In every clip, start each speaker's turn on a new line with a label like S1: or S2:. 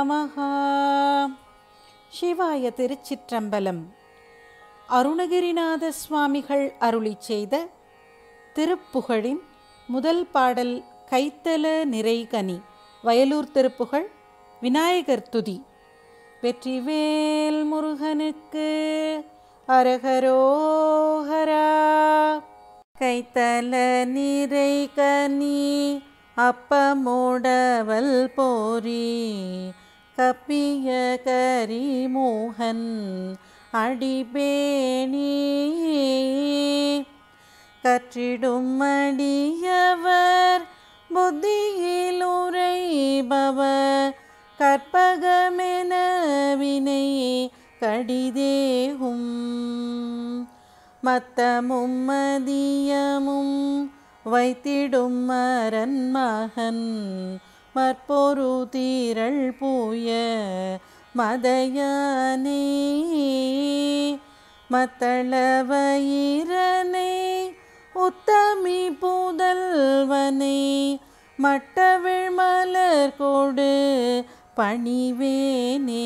S1: நமஹா சிவாய திருச்சிற்றம்பலம் அருணகிரிநாத சுவாமிகள் அருளி செய்த திருப்புகழின் முதல் பாடல் கைத்தல நிறைகனி வயலூர் திருப்புகழ் விநாயகர் துதி வெற்றிவேல் முருகனுக்கு அரகரோஹரா கைத்தல நிறை கனி அப்பமோடவல் போரி கப்பிய கரிமோகன் அடிபேணி கற்றிடும் அடியவர் புத்தியில் உரைபவர் கற்பகமென வினை கடிதேகும் மத்தமும் மதியமும் வைத்திடும் மரன் மகன் மற்பொரு தீரள் பூய மதையானே மத்தளவயிரனை உத்தமி புதல்வனை மட்டவிழ் மலர் கொடு பணிவேனே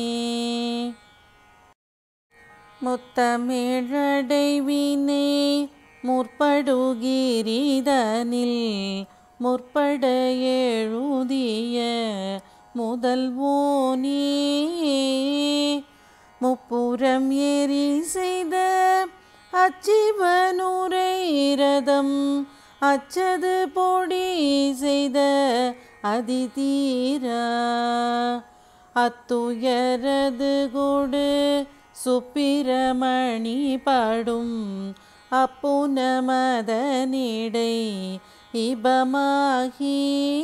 S1: முத்தமிழடைவினே முற்படுகிரிதனில் முற்பட எழுதிய முதல்வோனே முப்புறம் எரி செய்த அச்சிவனுரை ரதம் அச்சது பொடி செய்த அதிதீரா அத்துயரது கொடு சுப்பிரமணி பாடும் அப்புனமதனிடை இபமாகி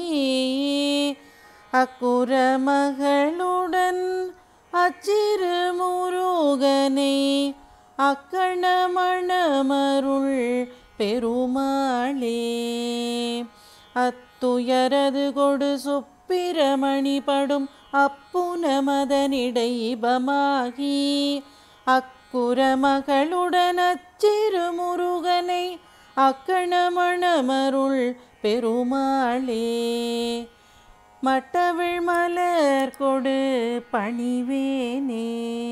S1: அக்குற மகளுடன் அச்சிறு முருகனை அக்கணமணமருள் பெருமாளே அத்துயரது கொடு சுப்பிரமணி படும் அப்புனமதனிடை இபமாகி அக்குற மகளுடன் அச்சிறு முருகனை அக்கணமணமருள் பெருமாளே மட்டவிழ் மலர் கொடு பணிவேனே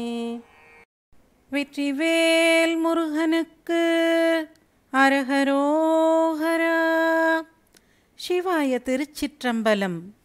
S1: வெற்றிவேல் முருகனுக்கு அரகரோஹரா சிவாய திருச்சிற்றம்பலம்